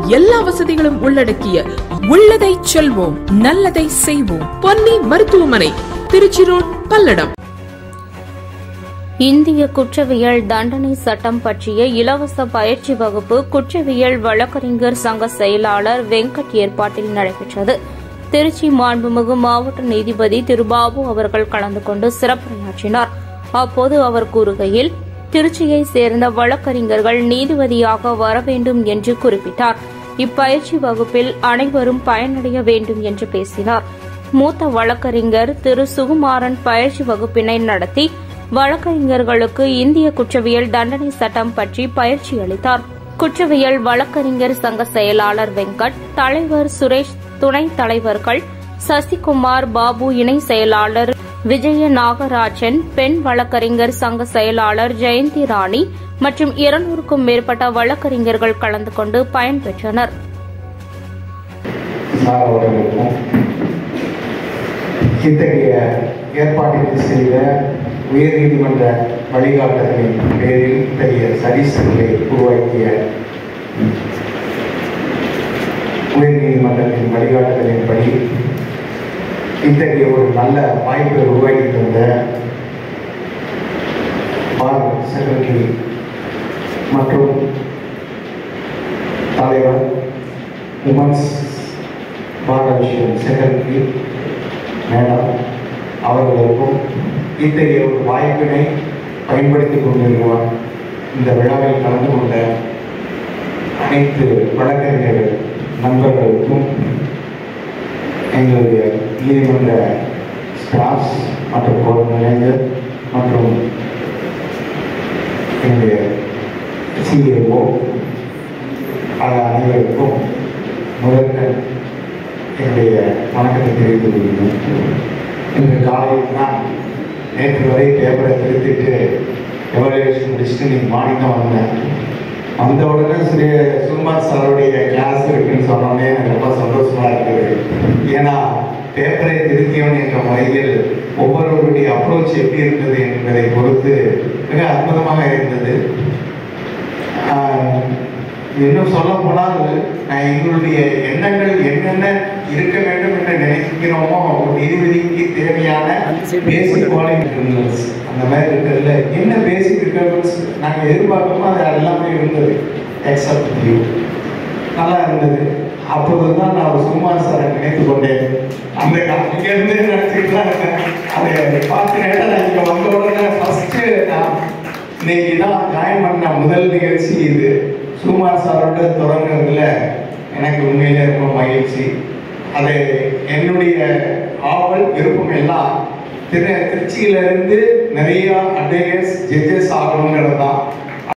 எல்லா வசதிகளும் உள்ளடக்கிய உள்ளதை செல்வோம் நல்லதை செய்வோம் பொன்னி மருத்துவமனை திருச்சி ரோட் பல்லடம் இந்திய குற்றவியல் தண்டனை சட்டம் பற்றிய இலவச பயிற்சி வகுப்பு குற்றவியல் வழக்கறிஞர் சங்க செயலாளர் வெங்கட் ஏற்பாட்டில் நடைபெற்றது திருச்சி மாண்புமிகு மாவட்ட நீதிபதி திரு பாபு அவர்கள் கலந்து கொண்டு சிறப்புரையாற்றினார் அப்போது அவர் கூறுகையில் திருச்சியை சேர்ந்த வழக்கறிஞர்கள் நீதிபதியாக வர வேண்டும் என்று குறிப்பிட்டார் இப்பயிற்சி வகுப்பில் அனைவரும் பயனடைய வேண்டும் என்று பேசினார் மூத்த வழக்கறிஞர் திரு சுகுமாரன் பயிற்சி வகுப்பினை நடத்தி வழக்கறிஞர்களுக்கு இந்திய குற்றவியல் தண்டனை சட்டம் பற்றி பயிற்சி அளித்தார் குற்றவியல் வழக்கறிஞர் சங்க செயலாளர் வெங்கட் தலைவர் சுரேஷ் துணைத் தலைவர்கள் சசிகுமார் பாபு இணை செயலாளர் விஜய நாகராஜன் பெண் வழக்கறிஞர் சங்க செயலாளர் ஜெயந்தி ராணி மற்றும் இருநூறுக்கும் மேற்பட்ட வழக்கறிஞர்கள் கலந்து கொண்டு பயன்பெற்றனர் சார் அவர்களுக்கும் இத்தகைய ஏற்பாட்டிற்கு செய்த உயர்நீதிமன்ற வழிகாட்டுதலின் பேரில் இத்தகைய சரிசுகளை உருவாக்கிய உயர்நீதிமன்றத்தின் வழிகாட்டுதலின்படி இத்தகைய ஒரு நல்ல வாய்ப்பை உருவாக்கி தந்த பார் செக்ரட்டரி மற்றும் தலைவர் உமன்ஸ் பாரதேஷன் செக்ரட்டரி மேடம் அவர்களுக்கும் இத்தகைய ஒரு வாய்ப்பினை பயன்படுத்திக் கொண்டிருக்கிறார் இந்த விழாவில் கலந்து கொண்ட அனைத்து வழக்கறிஞர் நண்பர்களுக்கும் எங்களுடைய நீதிமன்ற ஸ்டாஃப்ஸ் மற்றும் கோர்ட் மேனேஜர் மற்றும் எங்களுடைய சிஏஓ அனைவருக்கும் முதற்கண் என்னுடைய வணக்கத்தை தெரிவித்துக் கொள்கிறேன் இன்று காலையில் தான் நேற்று வரை பேப்பரை திருத்திட்டு எவல்யூஷன் முடிச்சுட்டு இன்னைக்கு மார்னிங் தான் வந்தேன் வந்த உடனே ஸ்ரீ சுகுமார் சாருடைய கிளாஸ் இருக்குன்னு சொன்னோடனே எனக்கு ரொம்ப சந்தோஷமா இருக்குது ஏன்னா பேப்பரை திருத்தியவன் என்ற முறையில் ஒவ்வொருவருடைய அப்ரோச் எப்படி இருந்தது என்பதை பொறுத்து மிக அற்புதமாக இருந்தது ஆஹ் இன்னும் சொல்ல போனால் நான் எங்களுடைய எண்ணங்கள் என்னென்ன இருக்க வேண்டும் என்று நினைக்கிறோமோ ஒரு நீதிபதிக்கு தேவையான பேசிக் குவாலிஃபிகேஷன்ஸ் அந்த மாதிரி இருக்கிறதுல என்ன பேசிக் ரிக்வயர்மெண்ட்ஸ் நாங்கள் எதிர்பார்க்கணுமோ அது எல்லாமே இருந்தது எக்ஸப்ட் யூ நல்லா இருந்தது அப்போது தான் நான் சுகுமார் சாரை நினைத்து கொண்டேன் அந்த இங்கேருந்து நினச்சிட்டு தான் இருக்கேன் அதை பார்த்து நேரம் நான் இங்கே வந்த உடனே ஃபஸ்ட்டு நான் இன்னைக்கு தான் ஜாயின் பண்ண முதல் நிகழ்ச்சி இது சுகுமார் சாரோட தொடங்குறதுல எனக்கு உண்மையிலே ரொம்ப மகிழ்ச்சி அது என்னுடைய ஆவல் விருப்பம் எல்லாம் திரு திருச்சியிலிருந்து நிறைய அட்வொகேட்ஸ் ஜட்ஜஸ் ஆகணுங்கிறது தான்